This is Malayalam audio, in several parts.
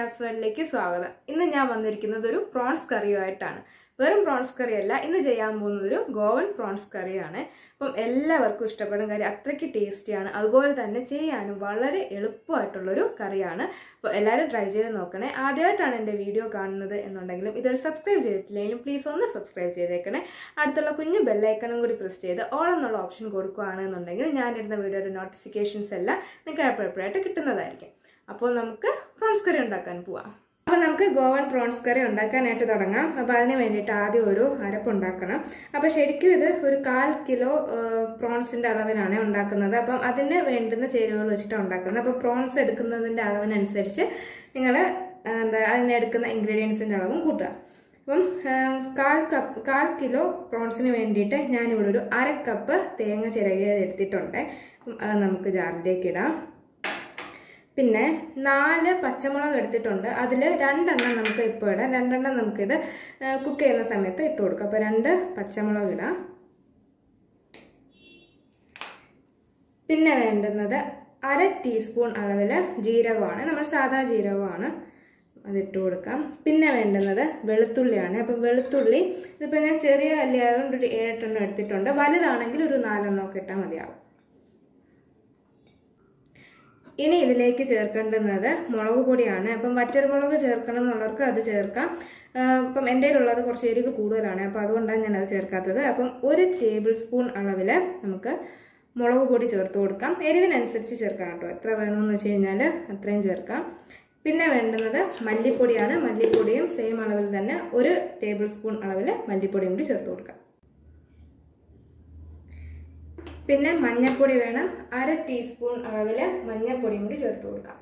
ഷാസ് വേൾഡിലേക്ക് സ്വാഗതം ഇന്ന് ഞാൻ വന്നിരിക്കുന്നത് ഒരു പ്രോൺസ് കറിയുമായിട്ടാണ് വെറും പ്രോൺസ് കറി അല്ല ഇന്ന് ചെയ്യാൻ പോകുന്നത് ഒരു ഗോവൻ പ്രോൺസ് കറിയാണ് അപ്പം എല്ലാവർക്കും ഇഷ്ടപ്പെടും കറി അത്രയ്ക്ക് ടേസ്റ്റിയാണ് അതുപോലെ തന്നെ ചെയ്യാനും വളരെ എളുപ്പമായിട്ടുള്ളൊരു കറിയാണ് അപ്പോൾ എല്ലാവരും ട്രൈ ചെയ്ത് നോക്കണേ ആദ്യമായിട്ടാണ് എൻ്റെ വീഡിയോ കാണുന്നത് എന്നുണ്ടെങ്കിലും ഇതൊരു സബ്സ്ക്രൈബ് ചെയ്തിട്ടില്ലെങ്കിലും പ്ലീസ് ഒന്ന് സബ്സ്ക്രൈബ് ചെയ്തേക്കണേ അടുത്തുള്ള കുഞ്ഞു ബെല്ലൈക്കണും കൂടി പ്രസ് ചെയ്ത് ഓൾ എന്നുള്ള ഓപ്ഷൻ കൊടുക്കുകയാണെന്നുണ്ടെങ്കിൽ ഞാനിടുന്ന വീഡിയോയുടെ നോട്ടിഫിക്കേഷൻസ് എല്ലാം നിങ്ങൾക്ക് എപ്പോഴെപ്പോഴായിട്ട് കിട്ടുന്നതായിരിക്കും അപ്പോൾ നമുക്ക് പ്രോൺസ് കറി ഉണ്ടാക്കാൻ പോവാം അപ്പോൾ നമുക്ക് ഗോവൻ പ്രോൺസ് കറി ഉണ്ടാക്കാനായിട്ട് തുടങ്ങാം അപ്പോൾ അതിന് വേണ്ടിയിട്ട് ആദ്യം ഒരു അരപ്പുണ്ടാക്കണം അപ്പോൾ ശരിക്കും ഇത് ഒരു കാൽ കിലോ പ്രോൺസിൻ്റെ അളവിലാണ് ഉണ്ടാക്കുന്നത് അപ്പം അതിന് വേണ്ടുന്ന ചേരുവകൾ വെച്ചിട്ടാണ് ഉണ്ടാക്കുന്നത് അപ്പോൾ പ്രോൺസ് എടുക്കുന്നതിൻ്റെ അളവിനനുസരിച്ച് നിങ്ങൾ എന്താ അതിനെടുക്കുന്ന ഇൻഗ്രീഡിയൻസിൻ്റെ അളവും കൂട്ടുക അപ്പം കാൽ കപ്പ് കാൽ കിലോ പ്രോൺസിന് വേണ്ടിയിട്ട് ഞാനിവിടെ ഒരു അര കപ്പ് തേങ്ങ ചിരകിയത് എടുത്തിട്ടുണ്ട് അപ്പം അത് നമുക്ക് ജാറിലേക്ക് ഇടാം പിന്നെ നാല് പച്ചമുളക് എടുത്തിട്ടുണ്ട് അതിൽ രണ്ടെണ്ണം നമുക്ക് ഇപ്പോൾ ഇടാം രണ്ടെണ്ണം നമുക്കിത് കുക്ക് ചെയ്യുന്ന സമയത്ത് ഇട്ട് കൊടുക്കാം അപ്പോൾ രണ്ട് പച്ചമുളക് ഇടാം പിന്നെ വേണ്ടുന്നത് അര ടീസ്പൂൺ അളവിൽ ജീരകമാണ് നമ്മൾ സാധാ ജീരകമാണ് അതിട്ട് കൊടുക്കാം പിന്നെ വേണ്ടുന്നത് വെളുത്തുള്ളിയാണ് അപ്പം വെളുത്തുള്ളി ഇതിപ്പോൾ ഞാൻ ചെറിയ അല്ലി ആയതുകൊണ്ട് ഒരു ഏഴെട്ടെണ്ണം എടുത്തിട്ടുണ്ട് വലുതാണെങ്കിൽ ഒരു നാലെണ്ണം ഒക്കെ ഇട്ടാൽ മതിയാവും ഇനി ഇതിലേക്ക് ചേർക്കേണ്ടുന്നത് മുളക് പൊടിയാണ് അപ്പം വറ്റൽമുളക് ചേർക്കണം എന്നുള്ളവർക്ക് അത് ചേർക്കാം അപ്പം എൻ്റെ കയ്യിലുള്ളത് കുറച്ച് എരിവ് കൂടുതലാണ് അപ്പോൾ അതുകൊണ്ടാണ് ഞാൻ അത് ചേർക്കാത്തത് അപ്പം ഒരു ടേബിൾ സ്പൂൺ അളവിൽ നമുക്ക് മുളക് പൊടി ചേർത്ത് കൊടുക്കാം എരിവിനനുസരിച്ച് ചേർക്കാം കേട്ടോ എത്ര വേണമെന്ന് വെച്ച് കഴിഞ്ഞാൽ അത്രയും ചേർക്കാം പിന്നെ വേണ്ടുന്നത് മല്ലിപ്പൊടിയാണ് മല്ലിപ്പൊടിയും സെയിം അളവിൽ തന്നെ ഒരു ടേബിൾ സ്പൂൺ അളവിൽ മല്ലിപ്പൊടിയും കൂടി ചേർത്ത് കൊടുക്കാം പിന്നെ മഞ്ഞൾപ്പൊടി വേണം അര ടീസ്പൂൺ അളവിൽ മഞ്ഞൾപ്പൊടിയും കൂടി ചേർത്ത് കൊടുക്കാം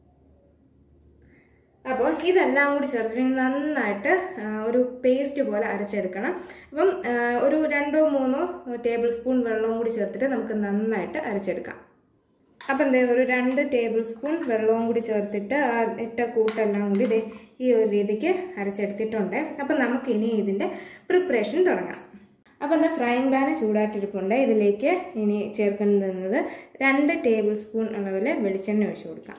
അപ്പോൾ ഇതെല്ലാം കൂടി ചേർത്തിട്ട് നന്നായിട്ട് ഒരു പേസ്റ്റ് പോലെ അരച്ചെടുക്കണം അപ്പം ഒരു രണ്ടോ മൂന്നോ ടേബിൾ സ്പൂൺ വെള്ളവും കൂടി ചേർത്തിട്ട് നമുക്ക് നന്നായിട്ട് അരച്ചെടുക്കാം അപ്പം എന്താ ഒരു രണ്ട് ടേബിൾ സ്പൂൺ വെള്ളവും കൂടി ചേർത്തിട്ട് ആ ഇട്ട കൂട്ടെല്ലാം കൂടി ഇതേ ഈ ഒരു രീതിക്ക് അരച്ചെടുത്തിട്ടുണ്ട് അപ്പം നമുക്കിനി ഇതിൻ്റെ പ്രിപ്പറേഷൻ തുടങ്ങാം അപ്പോൾ എന്താ ഫ്രൈങ് പാന് ചൂടായിട്ടിരിപ്പുണ്ട് ഇതിലേക്ക് ഇനി ചേർക്കുന്നത് രണ്ട് ടേബിൾ സ്പൂൺ അളവിൽ വെളിച്ചെണ്ണ ഒഴിച്ചു കൊടുക്കാം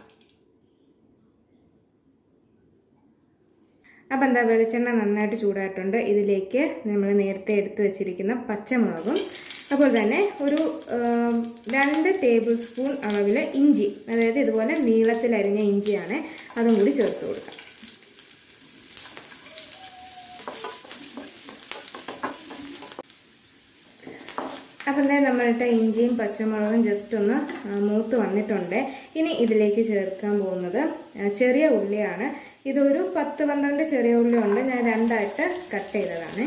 അപ്പോൾ എന്താ വെളിച്ചെണ്ണ നന്നായിട്ട് ചൂടായിട്ടുണ്ട് ഇതിലേക്ക് നമ്മൾ നേരത്തെ എടുത്തു വെച്ചിരിക്കുന്ന പച്ചമുളകും അതുപോലെ തന്നെ ഒരു രണ്ട് ടേബിൾ സ്പൂൺ അളവിൽ ഇഞ്ചി അതായത് ഇതുപോലെ നീളത്തിൽ അരിഞ്ഞ ഇഞ്ചിയാണ് അതും കൂടി ചേർത്ത് കൊടുക്കാം അപ്പം എന്താ നമ്മളിട്ട ഇഞ്ചിയും പച്ചമുളകും ജസ്റ്റ് ഒന്ന് മൂത്ത് വന്നിട്ടുണ്ട് ഇനി ഇതിലേക്ക് ചേർക്കാൻ പോകുന്നത് ചെറിയ ഉള്ളിയാണ് ഇതൊരു പത്ത് പന്ത്രണ്ട് ചെറിയ ഉള്ളി ഉണ്ട് ഞാൻ രണ്ടായിട്ട് കട്ട് ചെയ്തതാണ്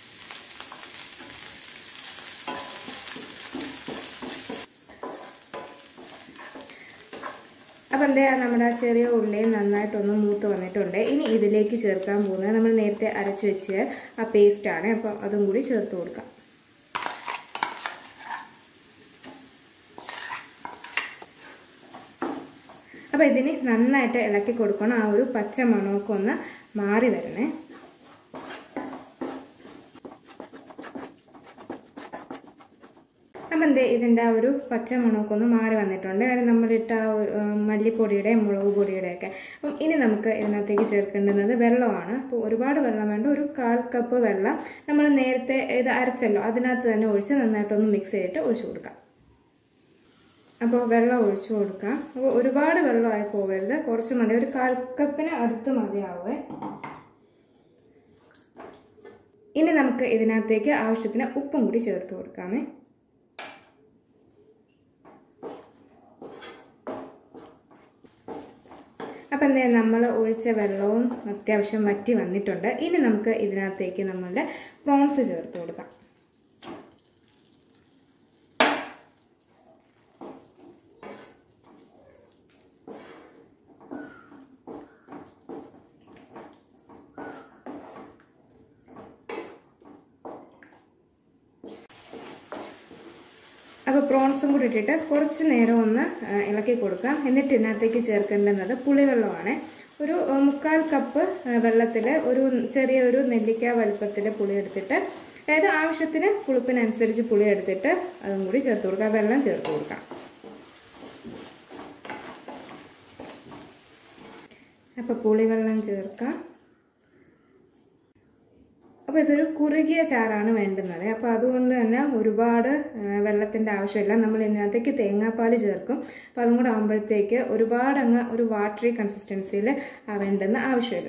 അപ്പം എന്താ നമ്മുടെ ചെറിയ ഉള്ളി നന്നായിട്ടൊന്ന് മൂത്ത് വന്നിട്ടുണ്ട് ഇനി ഇതിലേക്ക് ചേർക്കാൻ പോകുന്നത് നമ്മൾ നേരത്തെ അരച്ച് വെച്ച് ആ പേസ്റ്റാണ് അപ്പം അതും കൂടി ചേർത്ത് കൊടുക്കാം അപ്പോൾ ഇതിന് നന്നായിട്ട് ഇളക്കി കൊടുക്കണം ആ ഒരു പച്ച മണമൊക്കെ ഒന്ന് മാറി വരണേ അപ്പം എന്തേ ഇതിൻ്റെ ആ ഒരു പച്ച മണമൊക്കെ ഒന്ന് മാറി വന്നിട്ടുണ്ട് കാരണം നമ്മളിട്ട മല്ലിപ്പൊടിയുടെയും മുളക് പൊടിയുടെയൊക്കെ അപ്പം ഇനി നമുക്ക് ഇതിനകത്തേക്ക് ചേർക്കേണ്ടുന്നത് വെള്ളമാണ് അപ്പോൾ ഒരുപാട് വെള്ളം വേണ്ട ഒരു കാൽ കപ്പ് വെള്ളം നമ്മൾ നേരത്തെ ഇത് അരച്ചല്ലോ അതിനകത്ത് തന്നെ ഒഴിച്ച് നന്നായിട്ടൊന്ന് മിക്സ് ചെയ്തിട്ട് ഒഴിച്ചു കൊടുക്കാം അപ്പോൾ വെള്ളം ഒഴിച്ചു കൊടുക്കാം അപ്പോൾ ഒരുപാട് വെള്ളമായി പോവരുത് കുറച്ച് മതി ഒരു കാൽ കപ്പിന് അടുത്ത് മതിയാവേ ഇനി നമുക്ക് ഇതിനകത്തേക്ക് ആവശ്യത്തിന് ഉപ്പും കൂടി ചേർത്ത് കൊടുക്കാമേ അപ്പം എന്താ നമ്മൾ ഒഴിച്ച വെള്ളവും അത്യാവശ്യം വറ്റി വന്നിട്ടുണ്ട് ഇനി നമുക്ക് ഇതിനകത്തേക്ക് നമ്മളുടെ പ്രോൺസ് ചേർത്ത് കൊടുക്കാം അപ്പോൾ പ്രോൺസും കൂടി ഇട്ടിട്ട് കുറച്ച് നേരം ഒന്ന് ഇളക്കി കൊടുക്കാം എന്നിട്ട് ഇതിനകത്തേക്ക് ചേർക്കേണ്ടുന്നത് പുളിവെള്ളമാണ് ഒരു മുക്കാൽ കപ്പ് വെള്ളത്തിൽ ഒരു ചെറിയ ഒരു നെല്ലിക്ക വലുപ്പത്തിൽ പുളി എടുത്തിട്ട് അതായത് ആവശ്യത്തിന് പുളിപ്പിനനുസരിച്ച് പുളി എടുത്തിട്ട് അതും കൂടി ചേർത്ത് കൊടുക്കാം വെള്ളം ചേർത്ത് കൊടുക്കാം അപ്പോൾ പുളിവെള്ളം ചേർക്കാം അപ്പോൾ ഇതൊരു കുറുകിയ ചാറാണ് വേണ്ടുന്നത് അപ്പോൾ അതുകൊണ്ട് തന്നെ ഒരുപാട് വെള്ളത്തിൻ്റെ ആവശ്യമില്ല നമ്മൾ ഇതിനകത്തേക്ക് തേങ്ങാപ്പാൽ ചേർക്കും അപ്പോൾ അതും കൂടെ ആകുമ്പോഴത്തേക്ക് ഒരുപാട് അങ്ങ് ഒരു വാട്ടറി കൺസിസ്റ്റൻസിയിൽ വേണ്ടുന്ന ആവശ്യമില്ല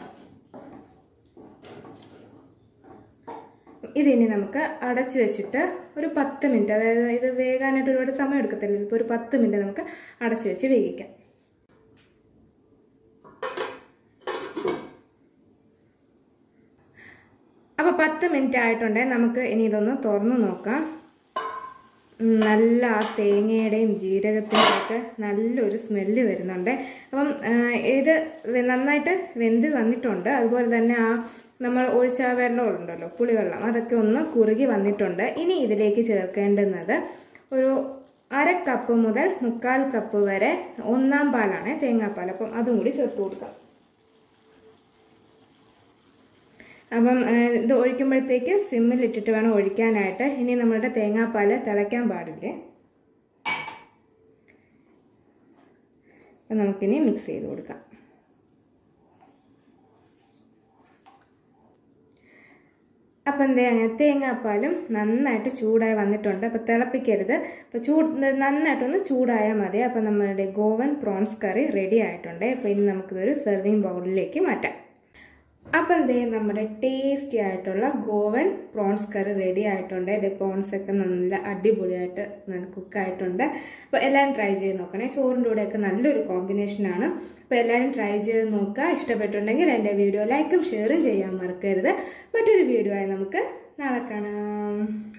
ഇതിനി നമുക്ക് അടച്ചു വെച്ചിട്ട് ഒരു പത്ത് മിനിറ്റ് അതായത് ഇത് വേകാനായിട്ട് ഒരുപാട് സമയം എടുക്കത്തില്ല ഇപ്പോൾ ഒരു പത്ത് മിനിറ്റ് നമുക്ക് അടച്ചു വെച്ച് വേവിക്കാം അപ്പോൾ പത്ത് മിനിറ്റ് ആയിട്ടുണ്ട് നമുക്ക് ഇനി ഇതൊന്ന് തുറന്നു നോക്കാം നല്ല ആ തേങ്ങയുടെയും ജീരകത്തിൻ്റെയും ഒക്കെ നല്ലൊരു സ്മെല്ല് വരുന്നുണ്ട് അപ്പം ഇത് നന്നായിട്ട് വെന്ത് വന്നിട്ടുണ്ട് അതുപോലെ തന്നെ ആ നമ്മൾ ഒഴിച്ച വെള്ളമുണ്ടല്ലോ പുളിവെള്ളം അതൊക്കെ ഒന്ന് കുറുകി വന്നിട്ടുണ്ട് ഇനി ഇതിലേക്ക് ചേർക്കേണ്ടുന്നത് ഒരു അര കപ്പ് മുതൽ മുക്കാൽ കപ്പ് വരെ ഒന്നാം പാലാണ് തേങ്ങാപ്പാൽ അപ്പം അതും കൂടി ചേർത്ത് കൊടുക്കാം അപ്പം ഇത് ഒഴിക്കുമ്പോഴത്തേക്ക് സിമ്മിലിട്ടിട്ട് വേണം ഒഴിക്കാനായിട്ട് ഇനി നമ്മുടെ തേങ്ങാപ്പാൽ തിളയ്ക്കാൻ പാടില്ലേ അപ്പം നമുക്കിനി മിക്സ് ചെയ്ത് കൊടുക്കാം അപ്പം എന്തേ അങ്ങനെ തേങ്ങാപ്പാലും നന്നായിട്ട് ചൂടായി വന്നിട്ടുണ്ട് അപ്പോൾ തിളപ്പിക്കരുത് അപ്പോൾ ചൂട് നന്നായിട്ടൊന്ന് ചൂടായാൽ മതി അപ്പോൾ നമ്മളുടെ ഗോവൻ പ്രോൺസ് കറി റെഡി ആയിട്ടുണ്ട് അപ്പോൾ ഇനി നമുക്കിതൊരു സെർവിങ് ബൗളിലേക്ക് മാറ്റാം അപ്പം എന്തേ നമ്മുടെ ടേസ്റ്റി ആയിട്ടുള്ള ഗോവൻ പ്രോൺസ് കറി റെഡി ആയിട്ടുണ്ട് ഇത് പ്രോൺസ് ഒക്കെ നല്ല അടിപൊളിയായിട്ട് കുക്കായിട്ടുണ്ട് അപ്പോൾ എല്ലാവരും ട്രൈ ചെയ്ത് നോക്കണേ ചോറിൻ്റെ കൂടെയൊക്കെ നല്ലൊരു കോമ്പിനേഷനാണ് അപ്പോൾ എല്ലാവരും ട്രൈ ചെയ്ത് നോക്കുക ഇഷ്ടപ്പെട്ടുണ്ടെങ്കിൽ എൻ്റെ വീഡിയോ ലൈക്കും ഷെയറും ചെയ്യാൻ മറക്കരുത് മറ്റൊരു വീഡിയോ ആയി നമുക്ക് നാളെ കാണാം